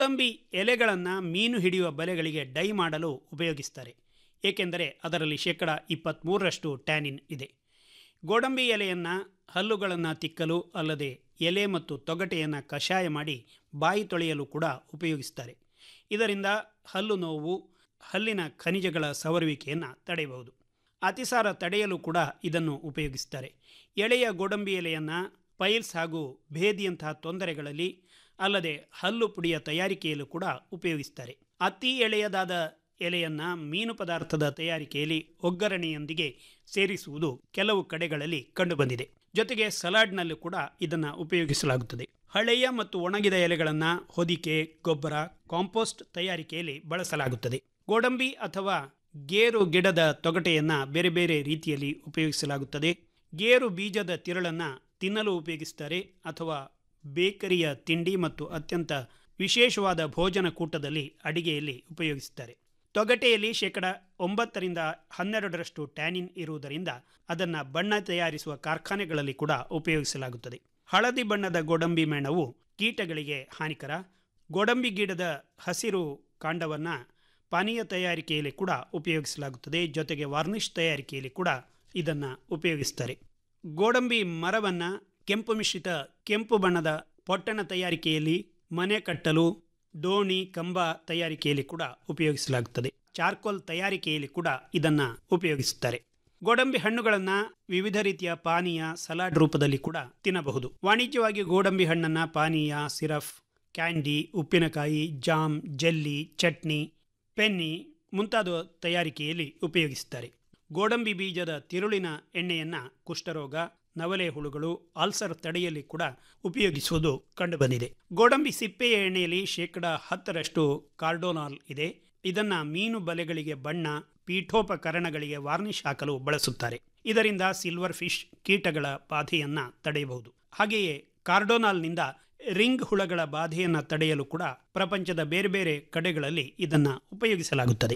ಗೋಡಂಬಿ ಎಲೆಗಳನ್ನು ಮೀನು ಹಿಡಿಯುವ ಬಲೆಗಳಿಗೆ ಡೈ ಮಾಡಲು ಉಪಯೋಗಿಸ್ತಾರೆ ಏಕೆಂದರೆ ಅದರಲ್ಲಿ ಶೇಕಡ ಇಪ್ಪತ್ತ್ಮೂರರಷ್ಟು ಟ್ಯಾನಿನ್ ಇದೆ ಗೋಡಂಬಿ ಎಲೆಯನ್ನು ಹಲ್ಲುಗಳನ್ನು ತಿಕ್ಕಲು ಅಲ್ಲದೆ ಎಲೆ ಮತ್ತು ತೊಗಟೆಯನ್ನು ಕಷಾಯ ಮಾಡಿ ಬಾಯಿ ತೊಳೆಯಲು ಕೂಡ ಉಪಯೋಗಿಸ್ತಾರೆ ಇದರಿಂದ ಹಲ್ಲು ನೋವು ಹಲ್ಲಿನ ಖನಿಜಗಳ ಸವರುವಿಕೆಯನ್ನು ತಡೆಯಬಹುದು ಅತಿಸಾರ ತಡೆಯಲು ಕೂಡ ಇದನ್ನು ಉಪಯೋಗಿಸ್ತಾರೆ ಎಳೆಯ ಗೋಡಂಬಿ ಎಲೆಯನ್ನು ಪೈಲ್ಸ್ ಹಾಗೂ ಭೇದಿಯಂತಹ ತೊಂದರೆಗಳಲ್ಲಿ ಅಲ್ಲದೆ ಹಲ್ಲು ಪುಡಿಯ ತಯಾರಿಕೆಯಲ್ಲೂ ಕೂಡ ಉಪಯೋಗಿಸ್ತಾರೆ ಅತಿ ಎಳೆಯದಾದ ಎಲೆಯನ್ನು ಮೀನು ಪದಾರ್ಥದ ತಯಾರಿಕೆಯಲ್ಲಿ ಒಗ್ಗರಣೆಯೊಂದಿಗೆ ಸೇರಿಸುವುದು ಕೆಲವು ಕಡೆಗಳಲ್ಲಿ ಕಂಡುಬಂದಿದೆ ಜೊತೆಗೆ ಸಲಾಡ್ನಲ್ಲೂ ಕೂಡ ಇದನ್ನು ಉಪಯೋಗಿಸಲಾಗುತ್ತದೆ ಹಳೆಯ ಮತ್ತು ಒಣಗಿದ ಎಲೆಗಳನ್ನು ಹೊದಿಕೆ ಗೊಬ್ಬರ ಕಾಂಪೋಸ್ಟ್ ತಯಾರಿಕೆಯಲ್ಲಿ ಬಳಸಲಾಗುತ್ತದೆ ಗೋಡಂಬಿ ಅಥವಾ ಗೇರು ಗಿಡದ ತೊಗಟೆಯನ್ನು ಬೇರೆ ಬೇರೆ ರೀತಿಯಲ್ಲಿ ಉಪಯೋಗಿಸಲಾಗುತ್ತದೆ ಗೇರು ಬೀಜದ ತಿರುಳನ್ನು ತಿನ್ನಲು ಉಪಯೋಗಿಸ್ತಾರೆ ಅಥವಾ ಬೇಕರಿಯ ತಿಂಡಿ ಮತ್ತು ಅತ್ಯಂತ ವಿಶೇಷವಾದ ಭೋಜನ ಕೂಟದಲ್ಲಿ ಅಡಿಗೆಯಲ್ಲಿ ಉಪಯೋಗಿಸುತ್ತಾರೆ ತೊಗಟೆಯಲ್ಲಿ ಶೇಕಡ ಒಂಬತ್ತರಿಂದ ಹನ್ನೆರಡರಷ್ಟು ಟ್ಯಾನಿನ್ ಇರುವುದರಿಂದ ಅದನ್ನು ಬಣ್ಣ ತಯಾರಿಸುವ ಕಾರ್ಖಾನೆಗಳಲ್ಲಿ ಕೂಡ ಉಪಯೋಗಿಸಲಾಗುತ್ತದೆ ಹಳದಿ ಬಣ್ಣದ ಗೋಡಂಬಿ ಮೇಣವು ಕೀಟಗಳಿಗೆ ಹಾನಿಕರ ಗೋಡಂಬಿ ಗಿಡದ ಹಸಿರು ಕಾಂಡವನ್ನು ಪಾನೀಯ ತಯಾರಿಕೆಯಲ್ಲಿ ಕೂಡ ಉಪಯೋಗಿಸಲಾಗುತ್ತದೆ ಜೊತೆಗೆ ವಾರ್ನಿಷ್ ತಯಾರಿಕೆಯಲ್ಲಿ ಕೂಡ ಇದನ್ನು ಉಪಯೋಗಿಸ್ತಾರೆ ಗೋಡಂಬಿ ಮರವನ್ನು ಕೆಂಪು ಮಿಶ್ರಿತ ಕೆಂಪು ಬಣ್ಣದ ಪೊಟ್ಟಣ ತಯಾರಿಕೆಯಲ್ಲಿ ಮನೆ ಕಟ್ಟಲು ದೋಣಿ ಕಂಬ ತಯಾರಿಕೆಯಲ್ಲಿ ಕೂಡ ಉಪಯೋಗಿಸಲಾಗುತ್ತದೆ ಚಾರ್ಕೋಲ್ ತಯಾರಿಕೆಯಲ್ಲಿ ಕೂಡ ಇದನ್ನು ಉಪಯೋಗಿಸುತ್ತಾರೆ ಗೋಡಂಬಿ ಹಣ್ಣುಗಳನ್ನು ವಿವಿಧ ರೀತಿಯ ಪಾನೀಯ ಸಲಾಡ್ ರೂಪದಲ್ಲಿ ಕೂಡ ತಿನ್ನಬಹುದು ವಾಣಿಜ್ಯವಾಗಿ ಗೋಡಂಬಿ ಹಣ್ಣನ್ನು ಪಾನೀಯ ಸಿರಫ್ ಕ್ಯಾಂಡಿ ಉಪ್ಪಿನಕಾಯಿ ಜಾಮ್ ಜೆಲ್ಲಿ ಚಟ್ನಿ ಪೆನ್ನಿ ಮುಂತಾದ ತಯಾರಿಕೆಯಲ್ಲಿ ಉಪಯೋಗಿಸುತ್ತಾರೆ ಗೋಡಂಬಿ ಬೀಜದ ತಿರುಳಿನ ಎಣ್ಣೆಯನ್ನು ಕುಷ್ಠರೋಗ ನವಲೆ ಹುಳುಗಳು ಆಲ್ಸರ್ ತಡೆಯಲ್ಲಿ ಕೂಡ ಉಪಯೋಗಿಸುವುದು ಕಂಡುಬಂದಿದೆ ಗೋಡಂಬಿ ಸಿಪ್ಪೆಯ ಎಣ್ಣೆಯಲ್ಲಿ ಶೇಕಡ ಹತ್ತರಷ್ಟು ಕಾರ್ಡೋನಾಲ್ ಇದೆ ಇದನ್ನು ಮೀನು ಬಲೆಗಳಿಗೆ ಬಣ್ಣ ಪೀಠೋಪಕರಣಗಳಿಗೆ ವಾರ್ನಿಷ್ ಹಾಕಲು ಬಳಸುತ್ತಾರೆ ಇದರಿಂದ ಸಿಲ್ವರ್ ಫಿಶ್ ಕೀಟಗಳ ಬಾಧೆಯನ್ನು ತಡೆಯಬಹುದು ಹಾಗೆಯೇ ಕಾರ್ಡೋನಾಲ್ನಿಂದ ರಿಂಗ್ ಹುಳಗಳ ಬಾಧೆಯನ್ನು ತಡೆಯಲು ಕೂಡ ಪ್ರಪಂಚದ ಬೇರೆ ಬೇರೆ ಕಡೆಗಳಲ್ಲಿ ಇದನ್ನು ಉಪಯೋಗಿಸಲಾಗುತ್ತದೆ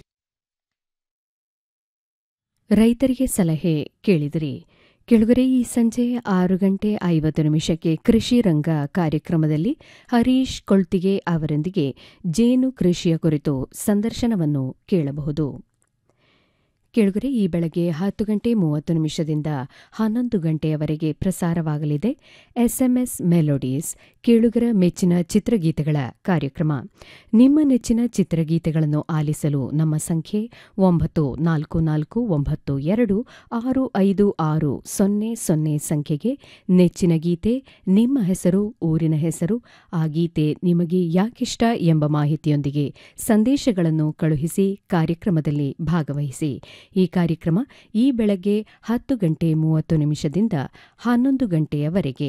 ರೈತರಿಗೆ ಸಲಹೆ ಕೇಳಿದಿರಿ ಕೆಳಗರೆ ಈ ಸಂಜೆ ಆರು ಗಂಟೆ ಐವತ್ತು ನಿಮಿಷಕ್ಕೆ ಕೃಷಿ ರಂಗ ಕಾರ್ಯಕ್ರಮದಲ್ಲಿ ಹರೀಶ್ ಕೊಳ್ತಿಗೆ ಅವರೊಂದಿಗೆ ಜೇನು ಕೃಷಿಯ ಕುರಿತು ಸಂದರ್ಶನವನ್ನು ಕೇಳಬಹುದು ಕೆಳಗರೆ ಈ ಬೆಳಗ್ಗೆ ಹತ್ತು ಗಂಟೆ ಮೂವತ್ತು ನಿಮಿಷದಿಂದ ಹನ್ನೊಂದು ಗಂಟೆಯವರೆಗೆ ಪ್ರಸಾರವಾಗಲಿದೆ ಎಸ್ಎಂಎಸ್ ಮೆಲೋಡೀಸ್ ಕೇಳುಗರ ಮೆಚ್ಚಿನ ಚಿತ್ರಗೀತೆಗಳ ಕಾರ್ಯಕ್ರಮ ನಿಮ್ಮ ನೆಚ್ಚಿನ ಚಿತ್ರಗೀತೆಗಳನ್ನು ಆಲಿಸಲು ನಮ್ಮ ಸಂಖ್ಯೆ ಒಂಬತ್ತು ನಾಲ್ಕು ನಾಲ್ಕು ಒಂಬತ್ತು ಎರಡು ಆರು ಐದು ಆರು ಸೊನ್ನೆ ಸೊನ್ನೆ ಸಂಖ್ಯೆಗೆ ನೆಚ್ಚಿನ ಗೀತೆ ನಿಮ್ಮ ಹೆಸರು ಊರಿನ ಹೆಸರು ಆ ಗೀತೆ ನಿಮಗೆ ಯಾಕಿಷ್ಟ ಎಂಬ ಮಾಹಿತಿಯೊಂದಿಗೆ ಸಂದೇಶಗಳನ್ನು ಕಳುಹಿಸಿ ಕಾರ್ಯಕ್ರಮದಲ್ಲಿ ಭಾಗವಹಿಸಿ ಈ ಕಾರ್ಯಕ್ರಮ ಈ ಬೆಳಗ್ಗೆ ಹತ್ತು ಗಂಟೆ ಮೂವತ್ತು ನಿಮಿಷದಿಂದ ಹನ್ನೊಂದು ಗಂಟೆಯವರೆಗೆ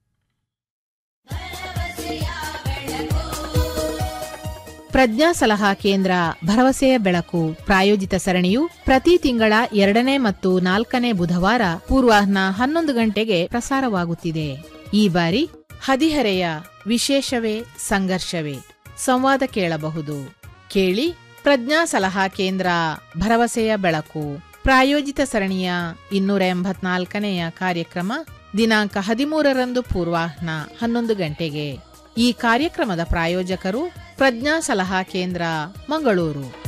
ಪ್ರಜ್ಞಾ ಸಲಹಾ ಕೇಂದ್ರ ಭರವಸೆಯ ಬೆಳಕು ಪ್ರಾಯೋಜಿತ ಸರಣಿಯು ಪ್ರತಿ ತಿಂಗಳ ಎರಡನೇ ಮತ್ತು ನಾಲ್ಕನೇ ಬುಧವಾರ ಪೂರ್ವಾಹ್ನ ಹನ್ನೊಂದು ಗಂಟೆಗೆ ಪ್ರಸಾರವಾಗುತ್ತಿದೆ ಈ ಬಾರಿ ಹದಿಹರೆಯ ವಿಶೇಷವೇ ಸಂಘರ್ಷವೇ ಸಂವಾದ ಕೇಳಬಹುದು ಕೇಳಿ ಪ್ರಜ್ಞಾ ಸಲಹಾ ಕೇಂದ್ರ ಭರವಸೆಯ ಬೆಳಕು ಪ್ರಾಯೋಜಿತ ಸರಣಿಯ ಇನ್ನೂರ ಎಂಬತ್ನಾಲ್ಕನೆಯ ಕಾರ್ಯಕ್ರಮ ದಿನಾಂಕ ಹದಿಮೂರರಂದು ಪೂರ್ವಾಹ್ನ ಹನ್ನೊಂದು ಗಂಟೆಗೆ ಈ ಕಾರ್ಯಕ್ರಮದ ಪ್ರಾಯೋಜಕರು ಪ್ರಜ್ಞಾ ಸಲಹಾ ಕೇಂದ್ರ ಮಂಗಳೂರು